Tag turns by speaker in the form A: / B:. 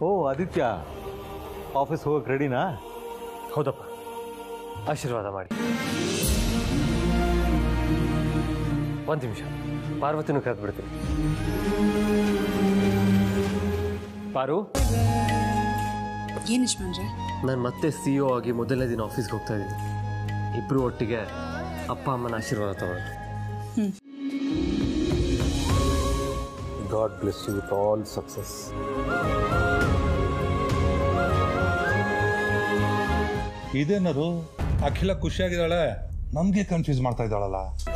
A: ಓ Aditya office ಹೋಗಕ್ಕೆ ರೆಡಿನಾ
B: ಹೌದಪ್ಪ ಆಶೀರ್ವಾದ ಮಾಡಿ ಒಂದು ನಿಮಿಷ ಪಾರ್ವತಿನೂ ಕರೆದು ಬಿಡ್ತೀನಿ ಪಾರು
C: ಏನು ಯಜಮಾನ್ರೆ
B: ನಾನು ಮತ್ತೆ ಸಿ ಒ ಆಗಿ ಮೊದಲನೇ ದಿನ ಆಫೀಸ್ಗೆ ಹೋಗ್ತಾ ಇದ್ದೀನಿ ಇಬ್ಬರು ಒಟ್ಟಿಗೆ ಅಪ್ಪ ಅಮ್ಮನ ಆಶೀರ್ವಾದ ತಗೊಳ್ಳೋಣ
A: God bless you with all success
D: ಇದೇನದು ಅಖಿಲ ಖುಷಿಯಾಗಿದ್ದಾಳೆ ನಮಗೆ ಕನ್ಫ್ಯೂಸ್ ಮಾಡ್ತಾ ಇದ್ದಾಳಲ್ಲ